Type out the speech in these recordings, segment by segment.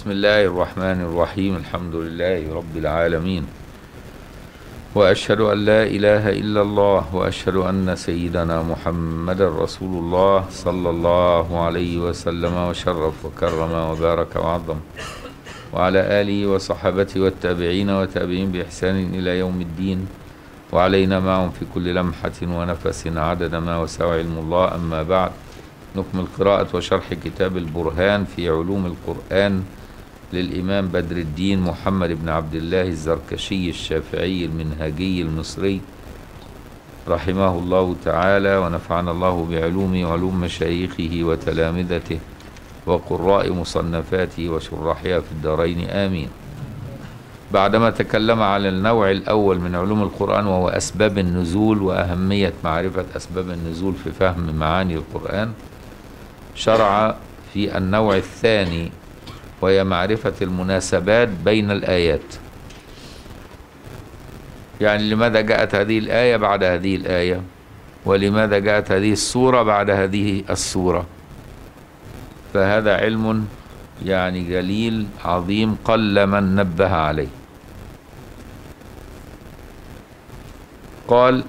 بسم الله الرحمن الرحيم الحمد لله رب العالمين واشهد ان لا اله الا الله واشهد ان سيدنا محمد رسول الله صلى الله عليه وسلم وشرف وكرم وبارك وعظم وعلى اله وصحبه والتابعين وتابعين باحسان الى يوم الدين وعلينا معهم في كل لمحه ونفس عدد ما وسع علم الله اما بعد نكمل قراءة وشرح كتاب البرهان في علوم القرآن للإمام بدر الدين محمد بن عبد الله الزركشي الشافعي المنهجي المصري رحمه الله تعالى ونفعنا الله بعلومه وعلوم مشايخه وتلامذته وقراء مصنفاته وشراحها في الدارين آمين بعدما تكلم على النوع الأول من علوم القرآن وهو أسباب النزول وأهمية معرفة أسباب النزول في فهم معاني القرآن شرع في النوع الثاني وهي معرفة المناسبات بين الآيات يعني لماذا جاءت هذه الآية بعد هذه الآية ولماذا جاءت هذه السورة بعد هذه السورة فهذا علم يعني جليل عظيم قل من نبه عليه قال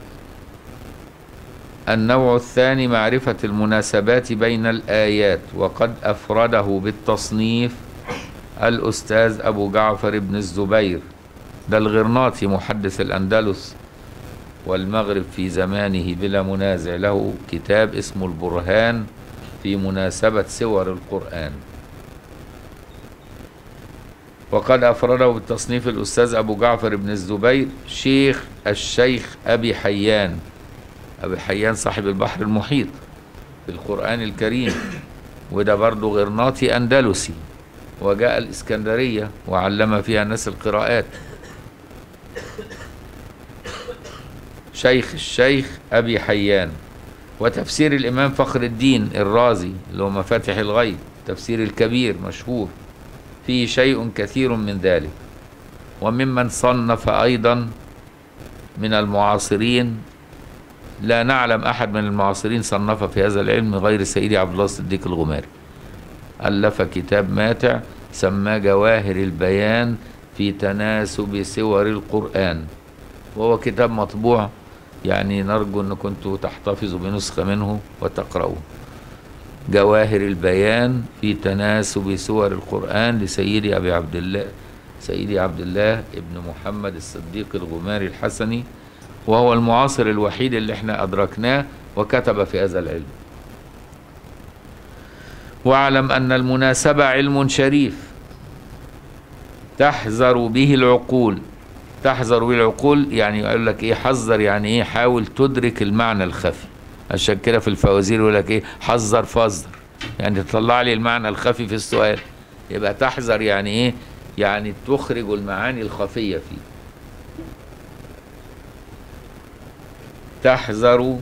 النوع الثاني معرفة المناسبات بين الآيات وقد أفرده بالتصنيف الأستاذ أبو جعفر بن الزبير ده الغرناطي محدث الأندلس والمغرب في زمانه بلا منازع له كتاب اسمه البرهان في مناسبة سور القرآن وقد أفرده بالتصنيف الأستاذ أبو جعفر بن الزبير شيخ الشيخ أبي حيان أبي حيان صاحب البحر المحيط في القرآن الكريم وده برضه غرناطي أندلسي وجاء الإسكندرية وعلم فيها الناس القراءات شيخ الشيخ أبي حيان وتفسير الإمام فخر الدين الرازي اللي هو مفاتح الغيب تفسير الكبير مشهور فيه شيء كثير من ذلك وممن صنف أيضا من المعاصرين لا نعلم أحد من المعاصرين صنف في هذا العلم غير سيدي عبد الله الصديق الغماري ألف كتاب ماتع سماه جواهر البيان في تناسب سور القرآن وهو كتاب مطبوع يعني نرجو أن كنتوا تحتفظوا بنسخة منه وتقرأوه جواهر البيان في تناسب سور القرآن لسيدي أبي عبد الله سيدي عبد الله ابن محمد الصديق الغماري الحسني وهو المعاصر الوحيد اللي احنا أدركناه وكتب في هذا العلم واعلم أن المناسبة علم شريف تحذر به العقول تحذر به العقول يعني يقول لك ايه حذر يعني ايه حاول تدرك المعنى الخفي عشان كده في الفوازير يقول لك ايه حذر فذر يعني تطلع لي المعنى الخفي في السؤال يبقى تحذر يعني ايه يعني تخرج المعاني الخفية فيه تحذر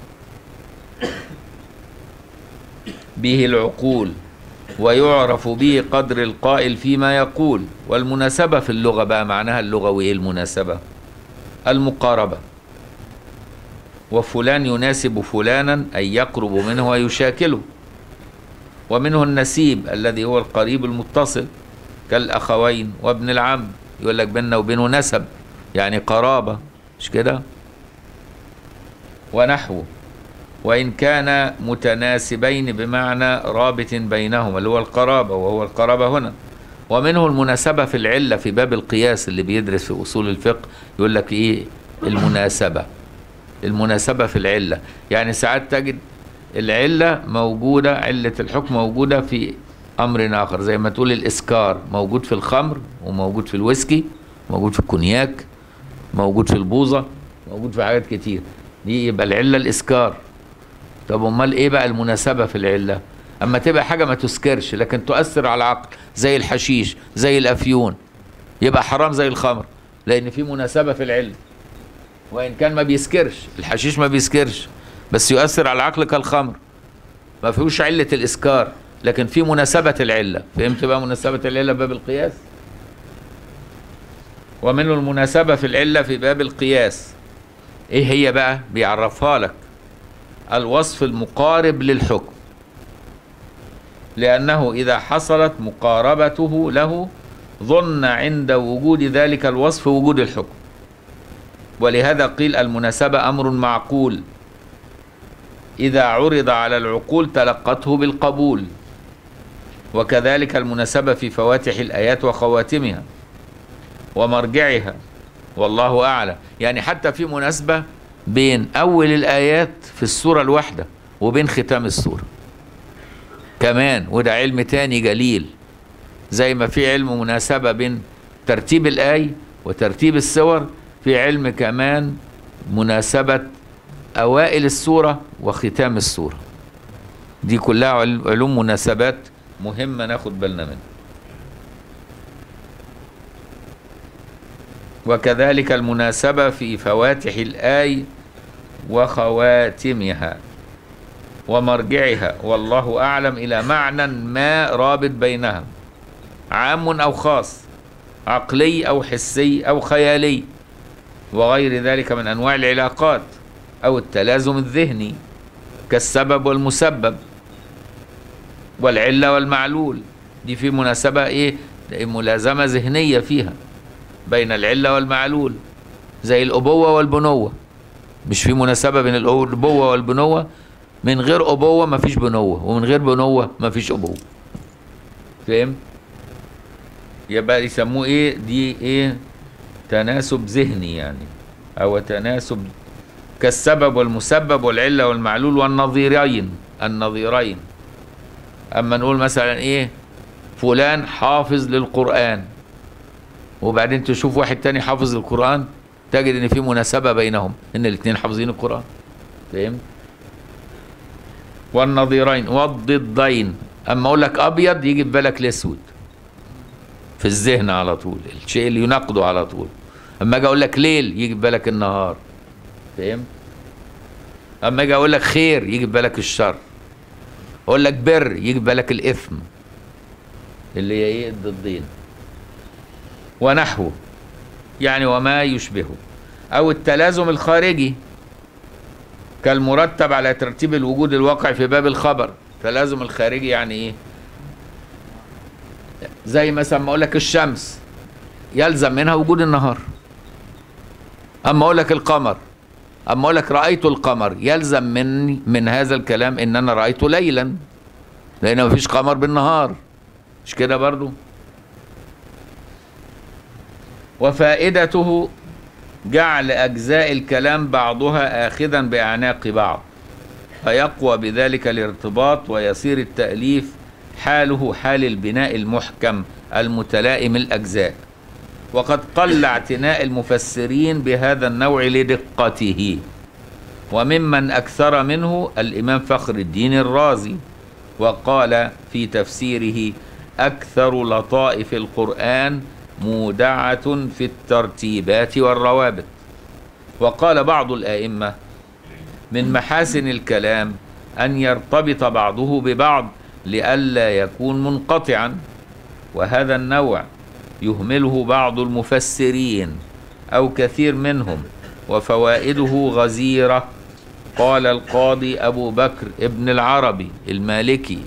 به العقول ويعرف به قدر القائل فيما يقول والمناسبة في اللغة بقى معناها اللغوي ايه المناسبة المقاربة وفلان يناسب فلانا أي يقرب منه ويشاكله ومنه النسيب الذي هو القريب المتصل كالأخوين وابن العم يقول لك بيننا وبينه نسب يعني قرابة مش كده ونحوه وإن كان متناسبين بمعنى رابط بينهما اللي هو القرابة وهو القرابة هنا ومنه المناسبة في العلة في باب القياس اللي بيدرس في أصول الفقه يقول لك إيه المناسبة المناسبة في العلة يعني ساعات تجد العلة موجودة علة الحكم موجودة في أمر آخر زي ما تقول الإسكار موجود في الخمر وموجود في الويسكي موجود في الكونياك موجود في البوظة موجود في حاجات كتير دي يبقى العلة الإسكار طب امال ايه بقى المناسبة في العلة اما تبقى حاجة ما تسكرش لكن تؤثر على العقل زي الحشيش زي الافيون يبقى حرام زي الخمر لان في مناسبة في العلة وان كان ما بيسكرش الحشيش ما بيسكرش بس يؤثر على العقل كالخمر ما فيهوش علة الاسكار لكن في مناسبة العلة فهمت بقى مناسبة العلة باب القياس ومنه المناسبة في العلة في باب القياس ايه هي بقى بيعرفها لك الوصف المقارب للحكم لأنه إذا حصلت مقاربته له ظن عند وجود ذلك الوصف وجود الحكم ولهذا قيل المناسبة أمر معقول إذا عرض على العقول تلقته بالقبول وكذلك المناسبة في فواتح الآيات وخواتمها ومرجعها والله أعلم يعني حتى في مناسبة بين أول الآيات في السورة الواحدة وبين ختام السورة كمان وده علم تاني جليل زي ما في علم مناسبة بين ترتيب الآية وترتيب السور في علم كمان مناسبة أوائل السورة وختام السورة دي كلها علوم مناسبات مهمة ناخد بالنا منها وكذلك المناسبة في فواتح الآي وخواتمها ومرجعها والله أعلم إلى معنى ما رابط بينها عام أو خاص عقلي أو حسي أو خيالي وغير ذلك من أنواع العلاقات أو التلازم الذهني كالسبب والمسبب والعلة والمعلول دي في مناسبة إيه ملازمة ذهنية فيها بين العلة والمعلول زي الأبوة والبنوة مش في مناسبة بين الأبوة والبنوة من غير أبوة مفيش بنوة ومن غير بنوة مفيش أبوة فهم؟ يبقى يسموه إيه دي إيه تناسب ذهني يعني أو تناسب كالسبب والمسبب والعلة والمعلول والنظيرين النظيرين أما نقول مثلا إيه فلان حافظ للقرآن وبعدين تشوف واحد تاني حافظ القرآن تجد ان في مناسبة بينهم ان الاثنين حافظين القرآن فهمت والنظيرين والضدين اما اقول لك ابيض يجي في بالك الاسود في الذهن على طول الشيء اللي يناقضه على طول اما اجي اقول لك ليل يجي في بالك النهار فهمت اما اجي اقول لك خير يجي في بالك الشر اقول لك بر يجي في بالك الاثم اللي هي ايه الضدين ونحوه يعني وما يشبهه او التلازم الخارجي كالمرتب على ترتيب الوجود الواقع في باب الخبر التلازم الخارجي يعني ايه زي مثلا ما اقول لك الشمس يلزم منها وجود النهار اما اقول لك القمر اما اقول لك رايت القمر يلزم من من هذا الكلام ان انا رايته ليلا لان مفيش قمر بالنهار مش كده برضو وفائدته جعل أجزاء الكلام بعضها آخذا بأعناق بعض فيقوى بذلك الارتباط ويصير التأليف حاله حال البناء المحكم المتلائم الأجزاء وقد قل اعتناء المفسرين بهذا النوع لدقته وممن أكثر منه الإمام فخر الدين الرازي وقال في تفسيره أكثر لطائف القرآن مودعة في الترتيبات والروابط وقال بعض الآئمة من محاسن الكلام أن يرتبط بعضه ببعض لئلا يكون منقطعا وهذا النوع يهمله بعض المفسرين أو كثير منهم وفوائده غزيرة قال القاضي أبو بكر ابن العربي المالكي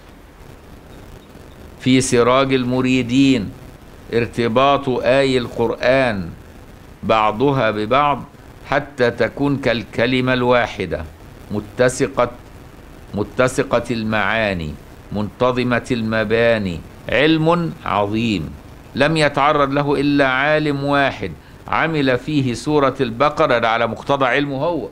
في سراج المريدين ارتباط آي القرآن بعضها ببعض حتى تكون كالكلمة الواحدة متسقة متسقة المعاني منتظمة المباني علم عظيم لم يتعرض له إلا عالم واحد عمل فيه سورة البقرة ده على مقتضى علمه هو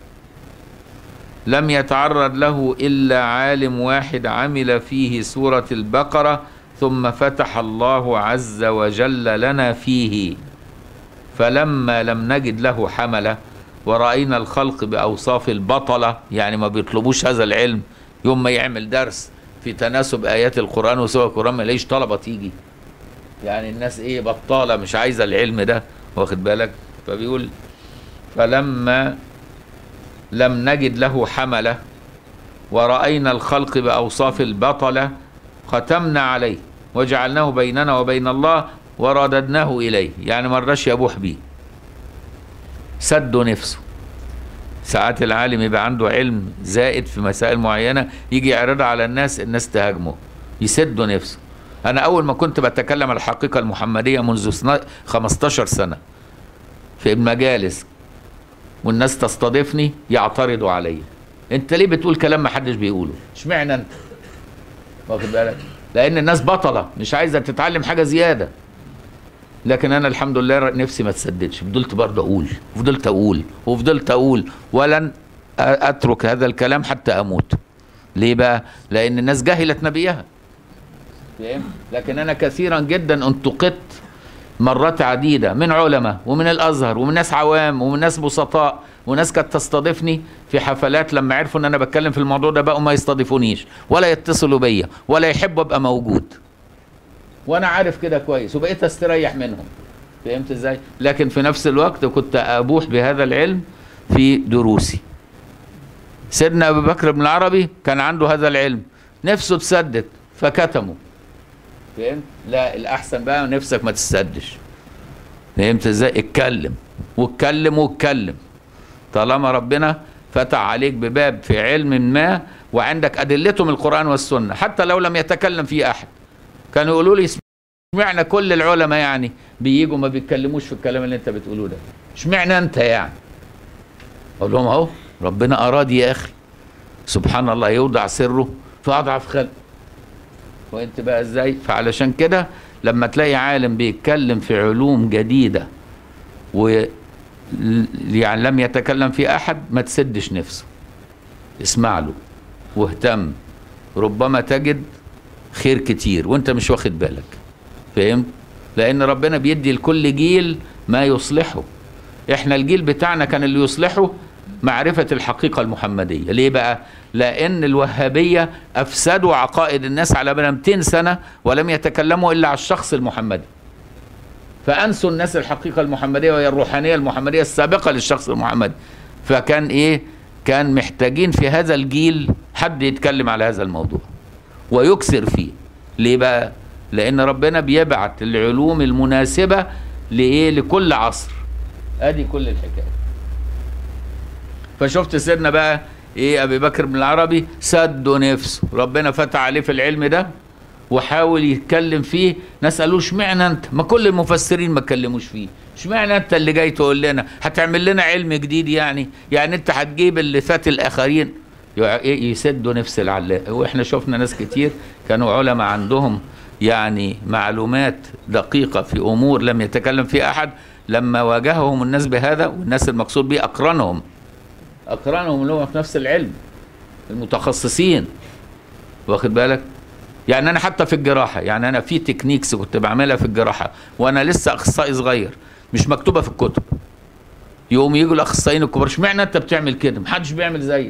لم يتعرض له إلا عالم واحد عمل فيه سورة البقرة ثم فتح الله عز وجل لنا فيه فلما لم نجد له حمله ورأينا الخلق بأوصاف البطلة يعني ما بيطلبوش هذا العلم يوم ما يعمل درس في تناسب آيات القرآن وسور القرآن ما يلاقيش طلبة تيجي يعني الناس ايه بطالة مش عايزة العلم ده واخد بالك فبيقول فلما لم نجد له حمله ورأينا الخلق بأوصاف البطلة ختمنا عليه وجعلناه بيننا وبين الله ورددناه إليه يعني مرش يبوح بيه سد نفسه ساعات العالم يبقى عنده علم زائد في مسائل معينه يجي يعرضها على الناس الناس تهاجمه يسدوا نفسه انا اول ما كنت بتكلم عن الحقيقه المحمديه منذ سنة 15 سنه في المجالس والناس تستضيفني يعترضوا عليا انت ليه بتقول كلام ما حدش بيقوله اشمعنى انت واخد بالك لان الناس بطله مش عايزه تتعلم حاجه زياده لكن انا الحمد لله نفسي ما تسددش فضلت برضه اقول وفضلت اقول وفضلت اقول ولن اترك هذا الكلام حتى اموت ليه بقى لان الناس جهلت نبيها فاهم لكن انا كثيرا جدا انتقدت مرات عديده من علماء ومن الازهر ومن ناس عوام ومن ناس بسطاء وناس كانت تستضيفني في حفلات لما عرفوا ان انا بتكلم في الموضوع ده بقوا ما يستضيفونيش ولا يتصلوا بيا ولا يحبوا ابقى موجود وانا عارف كده كويس وبقيت استريح منهم فهمت ازاي لكن في نفس الوقت كنت ابوح بهذا العلم في دروسي سيدنا ابو بكر بن العربي كان عنده هذا العلم نفسه تسدد فكتمه فهمت لا الاحسن بقى نفسك ما تسدش فهمت ازاي اتكلم واتكلم واتكلم طالما ربنا فتح عليك بباب في علم ما وعندك ادلته من القران والسنه حتى لو لم يتكلم فيه احد كانوا يقولوا لي اشمعنى كل العلماء يعني بييجوا ما بيتكلموش في الكلام اللي انت بتقوله ده اشمعنى انت يعني اقول لهم اهو ربنا اراد يا اخي سبحان الله يوضع سره في اضعف خلق وانت بقى ازاي فعلشان كده لما تلاقي عالم بيتكلم في علوم جديده و يعني لم يتكلم في احد ما تسدش نفسه اسمع له واهتم ربما تجد خير كتير وانت مش واخد بالك فهمت لان ربنا بيدي لكل جيل ما يصلحه احنا الجيل بتاعنا كان اللي يصلحه معرفة الحقيقة المحمدية ليه بقى لأن الوهابية أفسدوا عقائد الناس على 200 سنة ولم يتكلموا إلا على الشخص المحمدي فأنسوا الناس الحقيقة المحمدية وهي الروحانية المحمدية السابقة للشخص المحمدي فكان إيه كان محتاجين في هذا الجيل حد يتكلم على هذا الموضوع ويكثر فيه ليه بقى لأن ربنا بيبعت العلوم المناسبة لإيه لكل عصر ادي كل الحكايه فشفت سيدنا بقى ايه ابي بكر بن العربي سدوا نفسه ربنا فتح عليه في العلم ده وحاول يتكلم فيه ناس قالوا اشمعنى انت ما كل المفسرين ما اتكلموش فيه اشمعنى انت اللي جاي تقول لنا هتعمل لنا علم جديد يعني يعني انت هتجيب اللي فات الاخرين يسدوا نفس العلاق واحنا شفنا ناس كتير كانوا علماء عندهم يعني معلومات دقيقه في امور لم يتكلم فيها احد لما واجههم الناس بهذا والناس المقصود به اقرانهم اقرانهم اللي هم في نفس العلم المتخصصين واخد بالك يعني انا حتى في الجراحه يعني انا في تكنيكس كنت بعملها في الجراحه وانا لسه اخصائي صغير مش مكتوبه في الكتب يقوم يجوا الاخصائيين الكبار اشمعنى انت بتعمل كده محدش بيعمل زيك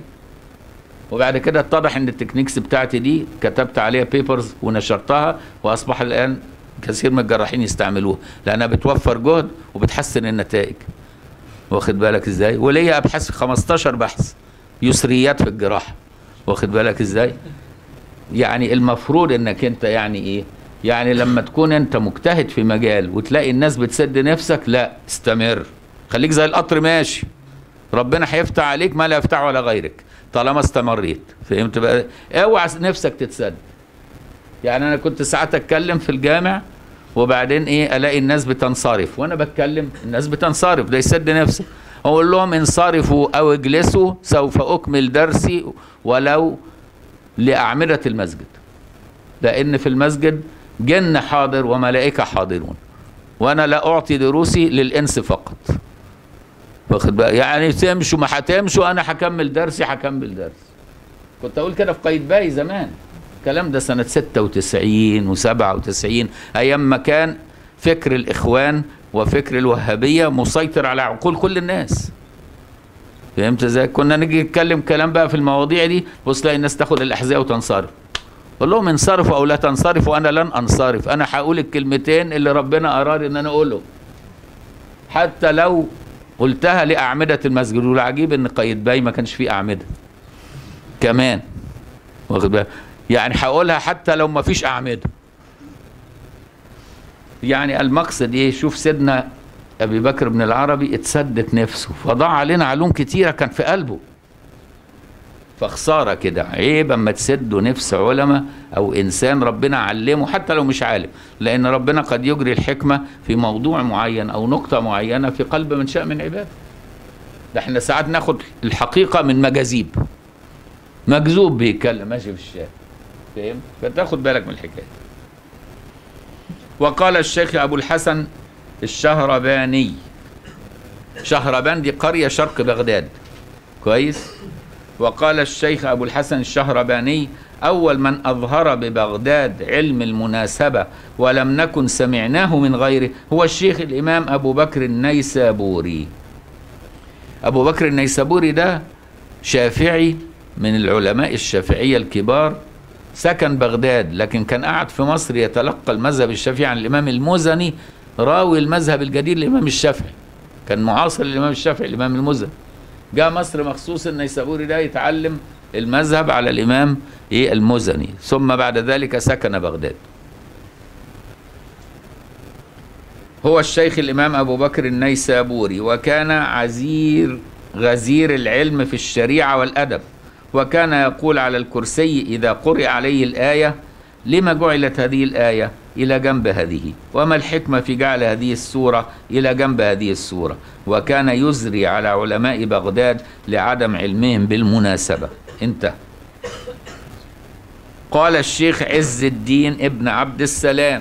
وبعد كده اتضح ان التكنيكس بتاعتي دي كتبت عليها بيبرز ونشرتها واصبح الان كثير من الجراحين يستعملوها لانها بتوفر جهد وبتحسن النتائج واخد بالك ازاي وليا ابحاث 15 بحث يسريات في الجراحه واخد بالك ازاي يعني المفروض انك انت يعني ايه يعني لما تكون انت مجتهد في مجال وتلاقي الناس بتسد نفسك لا استمر خليك زي القطر ماشي ربنا هيفتح عليك ما لا يفتح على غيرك طالما استمريت فهمت بقى اوعى نفسك تتسد يعني انا كنت ساعات اتكلم في الجامع وبعدين ايه الاقي الناس بتنصرف وانا بتكلم الناس بتنصرف ده يسد نفسه اقول لهم انصرفوا او اجلسوا سوف اكمل درسي ولو لاعمده المسجد لان في المسجد جن حاضر وملائكه حاضرون وانا لا اعطي دروسي للانس فقط واخد بقى يعني تمشوا ما هتمشوا انا هكمل درسي هكمل درسي كنت اقول كده في قايتباي زمان الكلام ده سنة 96 و97 أيام ما كان فكر الإخوان وفكر الوهابية مسيطر على عقول كل الناس فهمت ازاي؟ كنا نيجي نتكلم كلام بقى في المواضيع دي بص تلاقي الناس تاخد الأحذية وتنصرف قول لهم انصرفوا أو لا تنصرفوا أنا لن أنصرف أنا هقول الكلمتين اللي ربنا أراد إن أنا أقولهم حتى لو قلتها لأعمدة المسجد والعجيب إن قايتباي ما كانش فيه أعمدة كمان واخد بالك يعني هقولها حتى لو ما فيش أعمدة يعني المقصد إيه شوف سيدنا ابي بكر بن العربي اتسدت نفسه فضاع علينا علوم كتيره كان في قلبه فخساره كده عيب اما تسدوا نفس علماء او انسان ربنا علمه حتى لو مش عالم لان ربنا قد يجري الحكمه في موضوع معين او نقطه معينه في قلب من شاء من عباده ده احنا ساعات ناخد الحقيقه من مجاذيب مجذوب بيتكلم ماشي في الشارع فاهم فتاخد بالك من الحكايه وقال الشيخ ابو الحسن الشهرباني شهربان دي قريه شرق بغداد كويس وقال الشيخ ابو الحسن الشهرباني اول من اظهر ببغداد علم المناسبه ولم نكن سمعناه من غيره هو الشيخ الامام ابو بكر النيسابوري ابو بكر النيسابوري ده شافعي من العلماء الشافعيه الكبار سكن بغداد لكن كان قاعد في مصر يتلقى المذهب الشافعي عن الامام المزني راوي المذهب الجديد للامام الشافعي كان معاصر للامام الشافعي الامام المزني جاء مصر مخصوص النيسابوري ده يتعلم المذهب على الامام ايه المزني ثم بعد ذلك سكن بغداد هو الشيخ الامام ابو بكر النيسابوري وكان عزير غزير العلم في الشريعه والادب وكان يقول على الكرسي اذا قرئ عليه الايه لما جعلت هذه الايه الى جنب هذه وما الحكمه في جعل هذه السوره الى جنب هذه السوره وكان يزري على علماء بغداد لعدم علمهم بالمناسبه انتهى قال الشيخ عز الدين ابن عبد السلام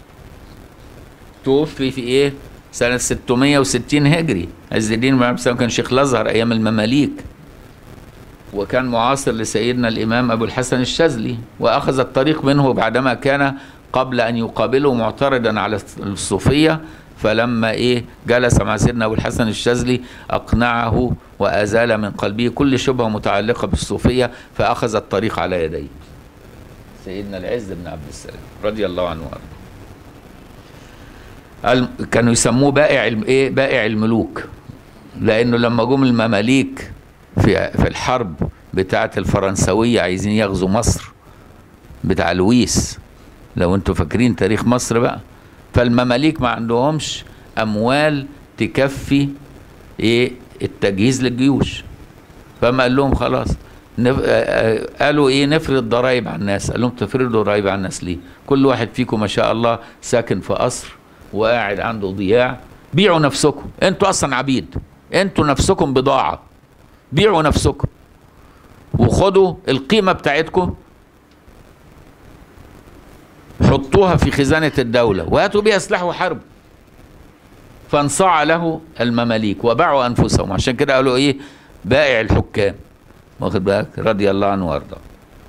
توفي في ايه سنة 660 هجري عز الدين بن عبد السلام كان شيخ الازهر ايام المماليك وكان معاصر لسيدنا الامام ابو الحسن الشاذلي واخذ الطريق منه بعدما كان قبل ان يقابله معترضا على الصوفيه فلما ايه جلس مع سيدنا ابو الحسن الشاذلي اقنعه وازال من قلبه كل شبهه متعلقه بالصوفيه فاخذ الطريق على يديه سيدنا العز بن عبد السلام رضي الله عنه وارضاه الم- كانوا يسموه بائع الم- ايه بائع الملوك لانه لما جم المماليك في في الحرب بتاعه الفرنسويه عايزين يغزوا مصر بتاع لويس لو انتوا فاكرين تاريخ مصر بقى فالمماليك ما عندهمش اموال تكفي ايه التجهيز للجيوش فما قال لهم خلاص نف... آه، آه، قالوا ايه نفرض ضرائب على الناس قال لهم تفرضوا ضرائب على الناس ليه كل واحد فيكم ما شاء الله ساكن في قصر وقاعد عنده ضياع بيعوا نفسكم انتوا اصلا عبيد انتوا نفسكم بضاعه بيعوا نفسكم وخدوا القيمه بتاعتكم حطوها في خزانه الدوله وهاتوا بيها سلاح وحرب فانصاع له المماليك وباعوا انفسهم عشان كده قالوا ايه بائع الحكام واخد بالك رضي الله عنه وارضاه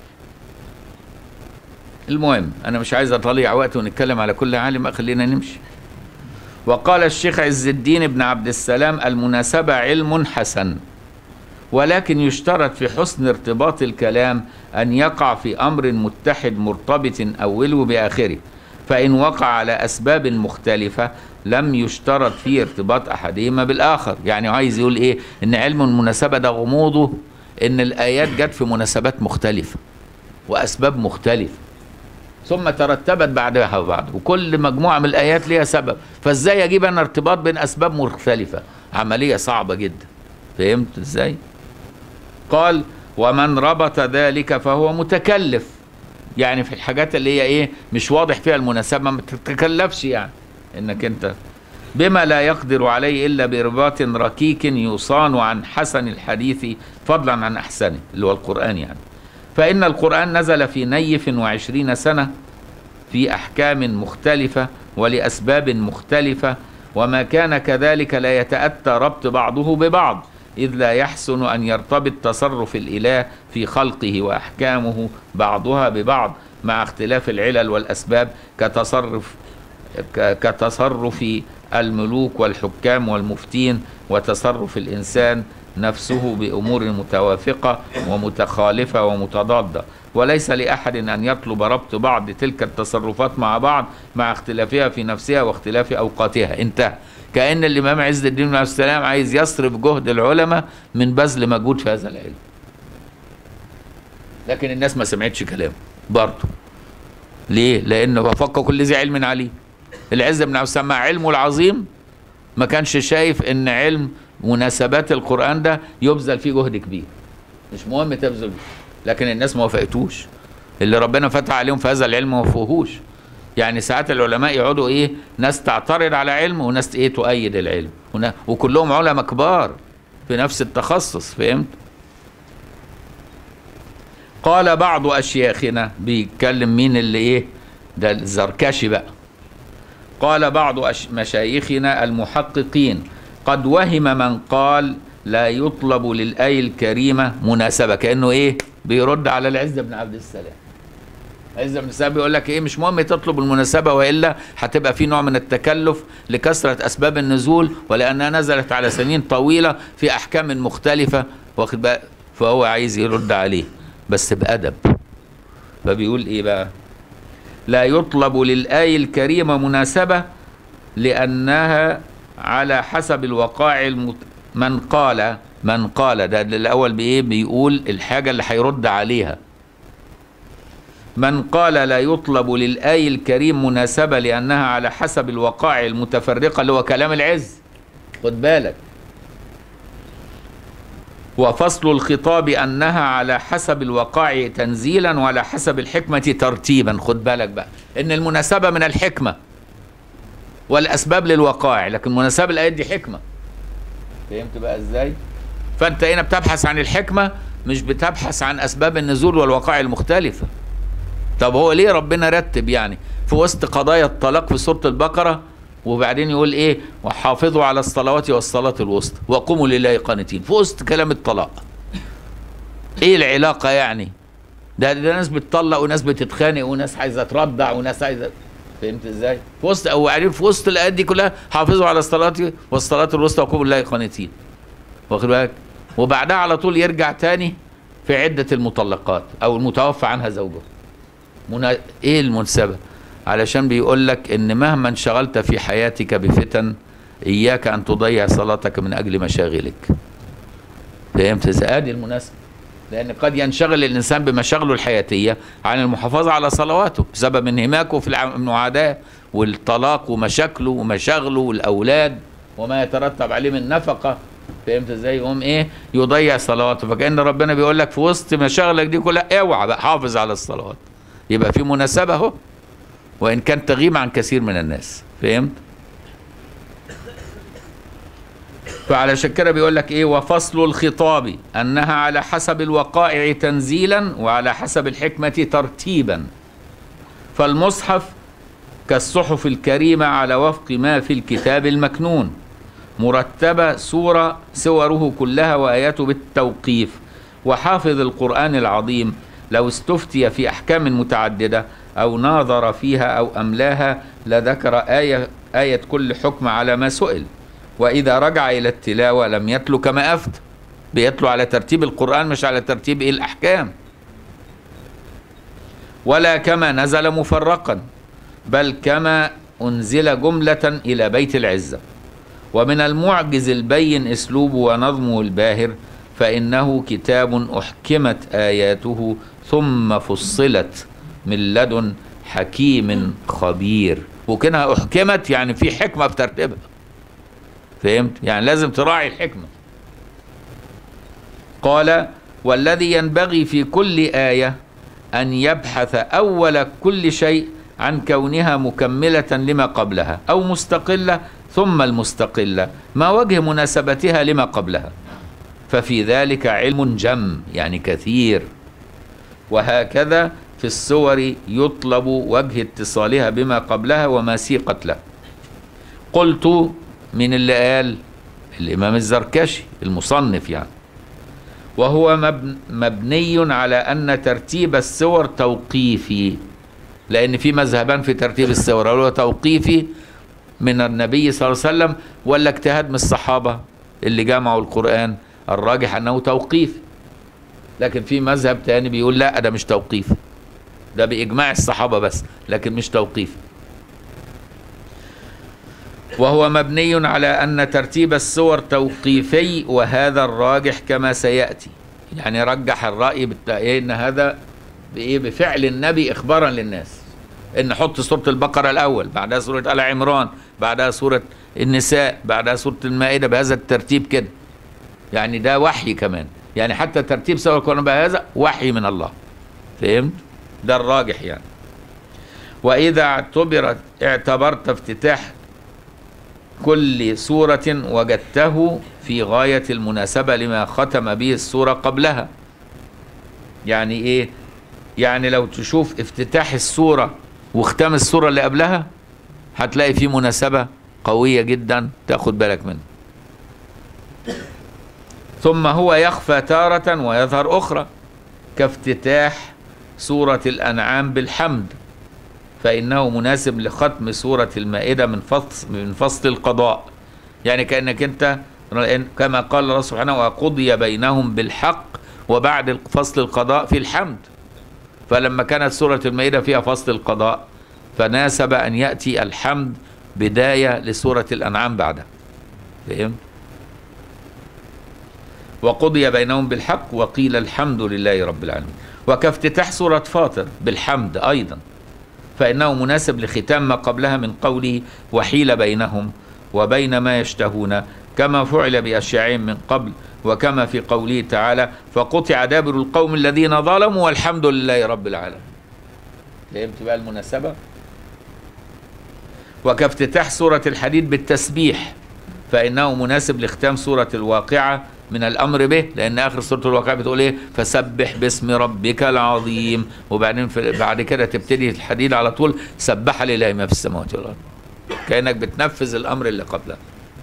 المهم انا مش عايز اضيع وقت ونتكلم على كل عالم خلينا نمشي وقال الشيخ عز الدين بن عبد السلام المناسبة علم حسن ولكن يشترط في حسن ارتباط الكلام أن يقع في أمر متحد مرتبط أوله بآخره فإن وقع على أسباب مختلفة لم يشترط فيه ارتباط أحدهما بالآخر يعني عايز يقول إيه إن علم المناسبة ده غموضه إن الآيات جت في مناسبات مختلفة وأسباب مختلفة ثم ترتبت بعدها بعض وكل مجموعة من الآيات ليها سبب فإزاي أجيب أنا ارتباط بين أسباب مختلفة عملية صعبة جدا فهمت إزاي قال ومن ربط ذلك فهو متكلف يعني في الحاجات اللي هي ايه مش واضح فيها المناسبة ما تتكلفش يعني انك انت بما لا يقدر عليه الا برباط ركيك يصان عن حسن الحديث فضلا عن احسنه اللي هو القرآن يعني فإن القرآن نزل في نيف وعشرين سنة في أحكام مختلفة ولأسباب مختلفة وما كان كذلك لا يتأتى ربط بعضه ببعض إذ لا يحسن أن يرتبط تصرف الإله في خلقه وأحكامه بعضها ببعض مع اختلاف العلل والأسباب كتصرف ك- كتصرف الملوك والحكام والمفتين وتصرف الإنسان نفسه بأمور متوافقة ومتخالفة ومتضادة وليس لأحد أن يطلب ربط بعض تلك التصرفات مع بعض مع اختلافها في نفسها واختلاف أوقاتها انتهى كأن الإمام عز الدين بن عبد السلام عايز يصرف جهد العلماء من بذل مجهود في هذا العلم لكن الناس ما سمعتش كلامه برضه ليه؟ لأنه فك كل ذي علم عليم العز بن عبد السلام مع علمه العظيم ما كانش شايف ان علم مناسبات القرآن ده يبذل فيه جهد كبير مش مهم تبذل لكن الناس ما وافقتوش اللي ربنا فتح عليهم في هذا العلم ما وافقوهوش يعني ساعات العلماء يقعدوا ايه ناس تعترض على علم وناس ايه تؤيد العلم هنا- وكلهم علماء كبار في نفس التخصص فهمت قال بعض اشياخنا بيتكلم مين اللي ايه ده الزركشي بقى قال بعض أش- مشايخنا المحققين قد وهم من قال لا يطلب للآية الكريمة مناسبة كأنه إيه بيرد على العز بن عبد السلام عز بن السلام بيقول لك إيه مش مهم تطلب المناسبة وإلا هتبقى في نوع من التكلف لكثرة أسباب النزول ولأنها نزلت على سنين طويلة في أحكام مختلفة واخد بقى فهو عايز يرد عليه بس بأدب فبيقول إيه بقى لا يطلب للآية الكريمة مناسبة لأنها على حسب الوقائع المت... من قال من قال ده الأول بإيه بيقول الحاجة اللي هيرد عليها من قال لا يطلب للآية الكريم مناسبة لأنها على حسب الوقائع المتفرقة اللي هو كلام العز خد بالك وفصل الخطاب أنها على حسب الوقائع تنزيلا وعلى حسب الحكمة ترتيبا خد بالك بقى إن المناسبة من الحكمة والأسباب للوقائع لكن مناسبة الآيات دي حكمة فهمت بقى إزاي فأنت هنا بتبحث عن الحكمة مش بتبحث عن أسباب النزول والوقائع المختلفة طب هو ليه ربنا رتب يعني في وسط قضايا الطلاق في سورة البقرة وبعدين يقول ايه وحافظوا على الصلوات والصلاة الوسطى وقوموا لله قانتين في وسط كلام الطلاق ايه العلاقة يعني ده, ده ناس بتطلق وناس بتتخانق وناس عايزة ترضع وناس عايزة فهمت ازاي في وسط او عارف في وسط الايات دي كلها حافظوا على الصلاة والصلاة الوسطى وقوموا لله قانتين واخد بالك وبعدها على طول يرجع تاني في عدة المطلقات او المتوفى عنها زوجها منا... ايه المناسبة علشان بيقول لك ان مهما انشغلت في حياتك بفتن اياك ان تضيع صلاتك من اجل مشاغلك فهمت ازاي ادي المناسبة لان قد ينشغل الانسان بمشاغله الحياتية عن المحافظة على صلواته بسبب انهماكه في الع- المعاداة والطلاق ومشاكله ومشاغله والاولاد وما يترتب عليه من نفقة فهمت ازاي يقوم ايه يضيع صلواته فكأن ربنا بيقول لك في وسط مشاغلك دي كلها اوعى بقى حافظ على الصلوات يبقى في مناسبة اهو وإن كان تغيب عن كثير من الناس فهمت فعلشان كده بيقول لك ايه وفصل الخطاب انها على حسب الوقائع تنزيلا وعلى حسب الحكمة ترتيبا فالمصحف كالصحف الكريمة على وفق ما في الكتاب المكنون مرتبة سورة سوره كلها وآياته بالتوقيف وحافظ القرآن العظيم لو استفتي في أحكام متعددة أو ناظر فيها أو أملاها لذكر آية, آية كل حكم على ما سئل وإذا رجع إلى التلاوة لم يتلو كما أفتى بيتلو على ترتيب القرآن مش على ترتيب إيه الأحكام ولا كما نزل مفرقا بل كما أنزل جملة إلى بيت العزة ومن المعجز البين اسلوبه ونظمه الباهر فانه كتاب احكمت اياته ثم فصلت من لدن حكيم خبير وكانها احكمت يعني في حكمه في ترتيبها فهمت يعني لازم تراعي الحكمه قال والذي ينبغي في كل ايه ان يبحث اول كل شيء عن كونها مكمله لما قبلها او مستقله ثم المستقله ما وجه مناسبتها لما قبلها ففي ذلك علم جم يعني كثير وهكذا في السور يطلب وجه اتصالها بما قبلها وما سيقت له قلت من اللي قال الإمام الزركشي المصنف يعني وهو مبن مبني على أن ترتيب السور توقيفي لأن في مذهبان في ترتيب السور هو توقيفي من النبي صلى الله عليه وسلم ولا اجتهاد من الصحابة اللي جمعوا القرآن الراجح أنه توقيفي لكن في مذهب تاني بيقول لا ده مش توقيفي ده بإجماع الصحابة بس لكن مش توقيفي وهو مبني على أن ترتيب السور توقيفي وهذا الراجح كما سيأتي يعني رجح الرأي بالتأيين أن هذا بإيه بفعل النبي إخبارا للناس ان حط سوره البقره الاول بعدها سوره ال عمران بعدها سوره النساء بعدها سوره المائده بهذا الترتيب كده يعني ده وحي كمان يعني حتى ترتيب سوره القران بهذا وحي من الله فهمت ده الراجح يعني واذا اعتبرت اعتبرت افتتاح كل سورة وجدته في غاية المناسبة لما ختم به السورة قبلها يعني ايه يعني لو تشوف افتتاح السورة وختام السورة اللي قبلها هتلاقي فيه مناسبة قوية جدا تاخد بالك منها ثم هو يخفى تارة ويظهر أخرى كافتتاح سورة الأنعام بالحمد فإنه مناسب لختم سورة المائدة من فصل من فصل القضاء يعني كأنك أنت كما قال الله سبحانه وقضي بينهم بالحق وبعد فصل القضاء في الحمد فلما كانت سورة المائدة فيها فصل القضاء فناسب أن يأتي الحمد بداية لسورة الأنعام بعدها فهمت؟ وقضي بينهم بالحق وقيل الحمد لله رب العالمين وكافتتاح سورة فاطر بالحمد أيضا فإنه مناسب لختام ما قبلها من قوله وحيل بينهم وبين ما يشتهون كما فعل بأشياعهم من قبل وكما في قوله تعالى فقطع دابر القوم الذين ظلموا والحمد لله رب العالمين فهمت بقى المناسبة وكافتتاح سورة الحديد بالتسبيح فإنه مناسب لختام سورة الواقعة من الأمر به لأن آخر سورة الواقعة بتقول إيه فسبح باسم ربك العظيم وبعدين في بعد كده تبتدي الحديد على طول سبح لله ما في السماوات والأرض كأنك بتنفذ الأمر اللي قبله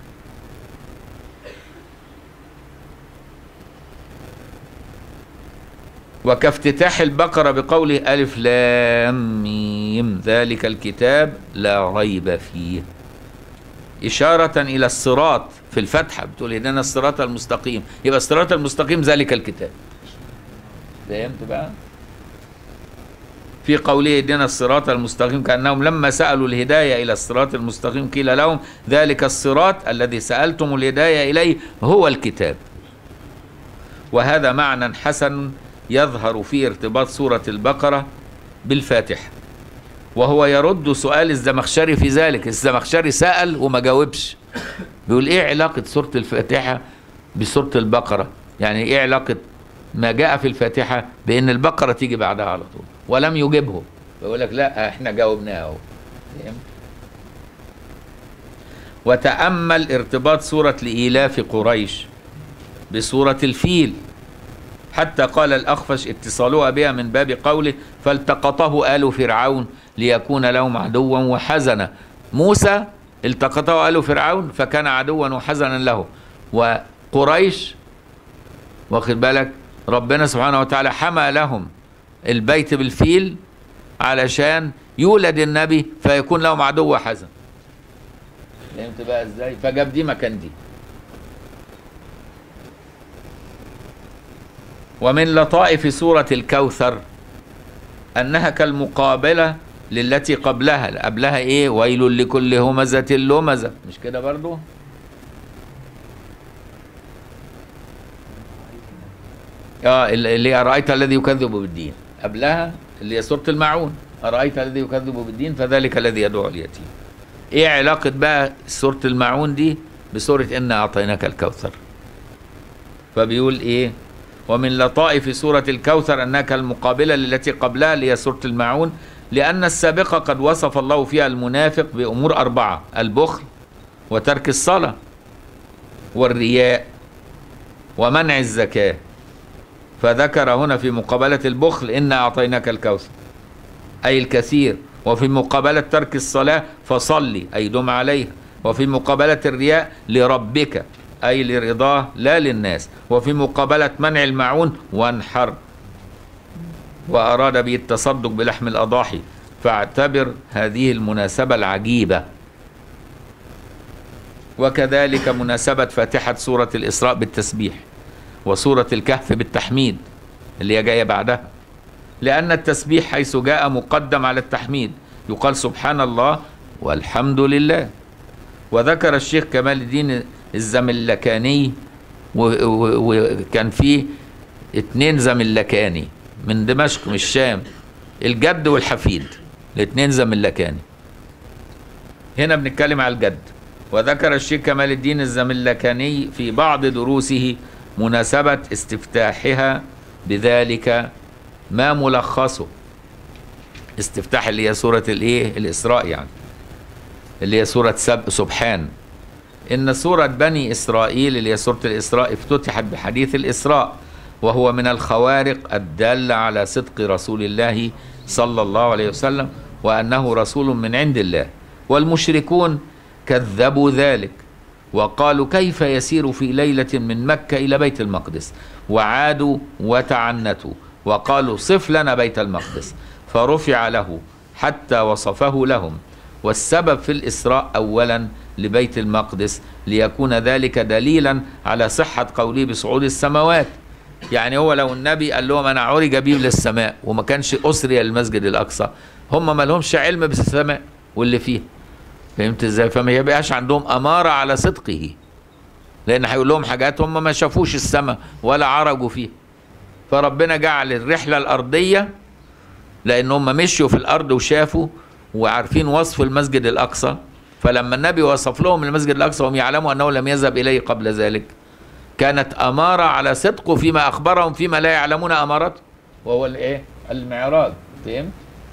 وكافتتاح البقرة بقوله ألف لام ميم ذلك الكتاب لا ريب فيه إشارة إلى الصراط في الفتحة بتقول إننا الصراط المستقيم يبقى الصراط المستقيم ذلك الكتاب فهمت بقى في قوله اهدنا الصراط المستقيم كأنهم لما سألوا الهداية إلى الصراط المستقيم قيل لهم ذلك الصراط الذي سألتم الهداية إليه هو الكتاب وهذا معنى حسن يظهر في ارتباط سورة البقرة بالفاتحة وهو يرد سؤال الزمخشري في ذلك الزمخشري سأل وما جاوبش بيقول ايه علاقة سورة الفاتحة بسورة البقرة يعني ايه علاقة ما جاء في الفاتحة بان البقرة تيجي بعدها على طول ولم يجبه بيقول لك لا احنا جاوبناه اهو وتأمل ارتباط سورة لإيلاف قريش بسورة الفيل حتى قال الأخفش اتصالها بها من باب قوله فالتقطه آل فرعون ليكون لهم عدوا وحزنا موسى التقطه آل فرعون فكان عدوا وحزنا له وقريش واخد بالك ربنا سبحانه وتعالى حمى لهم البيت بالفيل علشان يولد النبي فيكون لهم عدو وحزن فهمت بقى ازاي فجاب دي مكان دي ومن لطائف سورة الكوثر أنها كالمقابلة للتي قبلها قبلها إيه ويل لكل همزة لمزة مش كده برضو اه اللي أرأيت الذي يكذب بالدين قبلها اللي هي سورة المعون أرأيت الذي يكذب بالدين فذلك الذي يدعو اليتيم ايه علاقة بقى سورة المعون دي بسورة إنا أعطيناك الكوثر فبيقول ايه ومن لطائف سورة الكوثر أنها كالمقابلة للتي قبلها اللي هي سورة الماعون لأن السابقة قد وصف الله فيها المنافق بأمور أربعة البخل وترك الصلاة والرياء ومنع الزكاة فذكر هنا في مقابلة البخل إنا أعطيناك الكوثر أي الكثير وفي مقابلة ترك الصلاة فصلي أي دم عليها وفي مقابلة الرياء لربك أي لرضاه لا للناس وفي مقابلة منع المعون وانحر وأراد به التصدق بلحم الأضاحي فاعتبر هذه المناسبة العجيبة وكذلك مناسبة فاتحة سورة الإسراء بالتسبيح وسورة الكهف بالتحميد اللي هي جاية بعدها لأن التسبيح حيث جاء مقدم على التحميد يقال سبحان الله والحمد لله وذكر الشيخ كمال الدين الزملكاني وكان فيه اتنين زملكاني من دمشق من الشام الجد والحفيد الاثنين زملكاني هنا بنتكلم على الجد وذكر الشيخ كمال الدين الزملكاني في بعض دروسه مناسبة استفتاحها بذلك ما ملخصه استفتاح اللي هي سورة الايه الإسراء يعني اللي هي سورة سب سبحان إن سورة بني إسرائيل اللي هي سورة الإسراء افتتحت بحديث الإسراء وهو من الخوارق الدالة على صدق رسول الله صلى الله عليه وسلم وأنه رسول من عند الله والمشركون كذبوا ذلك وقالوا كيف يسير في ليلة من مكة إلى بيت المقدس وعادوا وتعنتوا وقالوا صف لنا بيت المقدس فرفع له حتى وصفه لهم والسبب في الإسراء أولا لبيت المقدس ليكون ذلك دليلا على صحة قوله بصعود السماوات يعني هو لو النبي قال لهم أنا عرج بي للسماء وما كانش أسري للمسجد الأقصى هم ما لهمش علم بالسماء واللي فيه فهمت ازاي فما يبقاش عندهم أمارة على صدقه لأن هيقول لهم حاجات هم ما شافوش السماء ولا عرجوا فيه فربنا جعل الرحلة الأرضية لأن هم مشوا في الأرض وشافوا وعارفين وصف المسجد الأقصى فلما النبي وصف لهم المسجد الأقصى هم يعلموا أنه لم يذهب إليه قبل ذلك كانت أمارة على صدقه فيما أخبرهم فيما لا يعلمون أمارته وهو الإيه؟ المعراج فهمت؟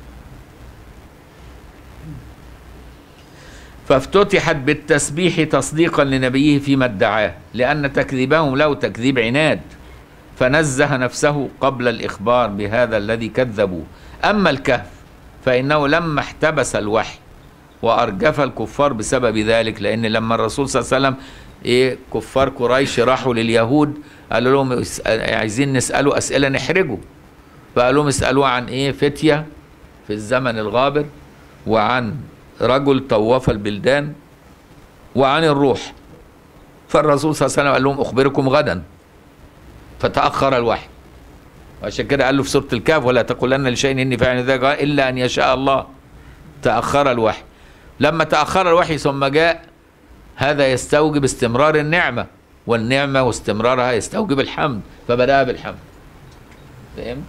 فافتتحت بالتسبيح تصديقا لنبيه فيما ادعاه لأن تكذيبهم له تكذيب عناد فنزه نفسه قبل الإخبار بهذا الذي كذبوه أما الكهف فإنه لما احتبس الوحي وأرجف الكفار بسبب ذلك لأن لما الرسول صلى الله عليه وسلم إيه كفار قريش راحوا لليهود قالوا لهم عايزين نسأله أسئلة نحرجه فقالوا لهم اسألوه عن إيه فتية في الزمن الغابر وعن رجل طواف البلدان وعن الروح فالرسول صلى الله عليه وسلم قال لهم أخبركم غدا فتأخر الوحي وعشان كده قال له في سورة الكهف ولا تقولن لشيء إني فاعل ذلك إلا أن يشاء الله تأخر الوحي لما تأخر الوحي ثم جاء هذا يستوجب استمرار النعمة والنعمة واستمرارها يستوجب الحمد فبدأ بالحمد فهمت؟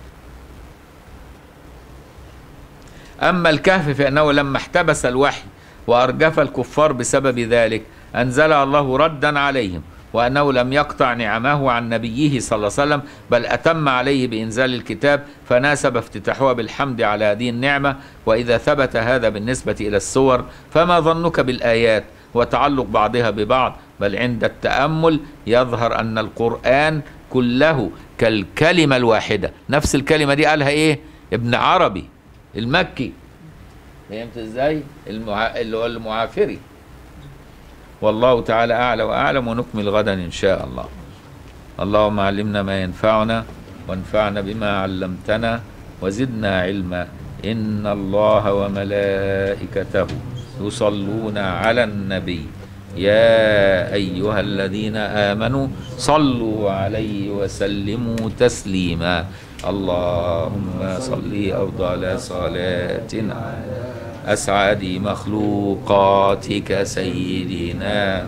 أما الكهف فإنه لما احتبس الوحي وأرجف الكفار بسبب ذلك أنزلها الله ردا عليهم وأنه لم يقطع نعمه عن نبيه صلى الله عليه وسلم بل أتم عليه بإنزال الكتاب فناسب افتتاحها بالحمد على هذه النعمة وإذا ثبت هذا بالنسبة إلى السور فما ظنك بالآيات وتعلق بعضها ببعض بل عند التأمل يظهر أن القرآن كله كالكلمة الواحدة نفس الكلمة دي قالها إيه ابن عربي المكي فهمت ازاي المع... اللي هو المعافري والله تعالى اعلى واعلم ونكمل غدا ان شاء الله اللهم علمنا ما ينفعنا وانفعنا بما علمتنا وزدنا علما ان الله وملائكته يصلون على النبي يا ايها الذين امنوا صلوا عليه وسلموا تسليما اللهم صل افضل صلاه اسعد مخلوقاتك سيدنا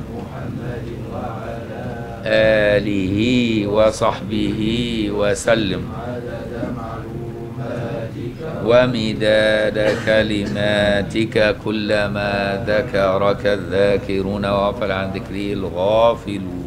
آله وصحبه وسلم ومداد كلماتك كلما ذكرك الذاكرون وغفل عن ذكره الغافلون